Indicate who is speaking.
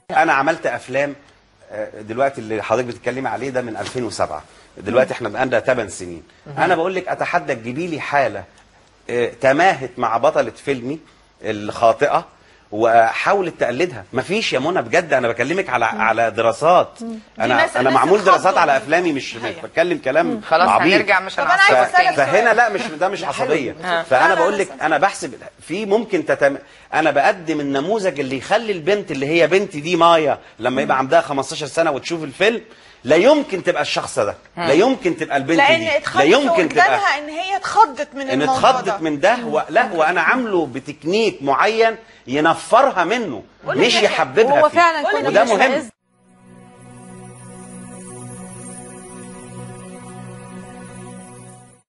Speaker 1: انا عملت افلام آه، دلوقتي اللي حضرتك بتتكلمي عليه ده من 2007 دلوقتي احنا بقالنا 8 سنين انا بقول لك اتحدى تجيبي لي حاله آه، تماهت مع بطله فيلمي الخاطئه وحاولت تقلدها مفيش يا منى بجد انا بكلمك على على دراسات انا
Speaker 2: ناس-
Speaker 1: انا
Speaker 2: ناس
Speaker 1: معمول
Speaker 2: اتخضوا
Speaker 1: دراسات على
Speaker 2: من
Speaker 1: افلامي مش مش
Speaker 2: الحقيقة.
Speaker 1: بتكلم كلام
Speaker 3: خلاص
Speaker 1: عبيط
Speaker 3: هنرجع مش
Speaker 2: طب أنا
Speaker 3: هنعصب
Speaker 2: عايزة
Speaker 3: تاني.
Speaker 2: أسألك
Speaker 1: فهنا لا مش ده مش عصبيه
Speaker 3: آه.
Speaker 1: فانا
Speaker 2: لا،
Speaker 1: بقول
Speaker 2: لا،
Speaker 1: لك
Speaker 2: لا.
Speaker 1: انا بحسب في ممكن تتم... انا بقدم النموذج اللي يخلي البنت اللي هي بنتي دي مايا لما يبقى عندها 15 سنه وتشوف الفيلم لا يمكن تبقى الشخص ده لا يمكن تبقى البنت
Speaker 2: لان
Speaker 1: دي لا
Speaker 2: اتخضت
Speaker 1: يمكن تبقى
Speaker 2: قدامها ان هي اتخضت من
Speaker 1: ان
Speaker 2: الموضوع
Speaker 1: اتخضت
Speaker 2: ده
Speaker 1: من ده و... لا وانا عامله بتكنيك معين ينفرها منه مش
Speaker 2: لي-
Speaker 1: يحببها
Speaker 4: وهو
Speaker 1: فيه
Speaker 4: فعلا
Speaker 2: قولي
Speaker 4: كنا
Speaker 1: وده
Speaker 4: بنشمئز
Speaker 1: مهم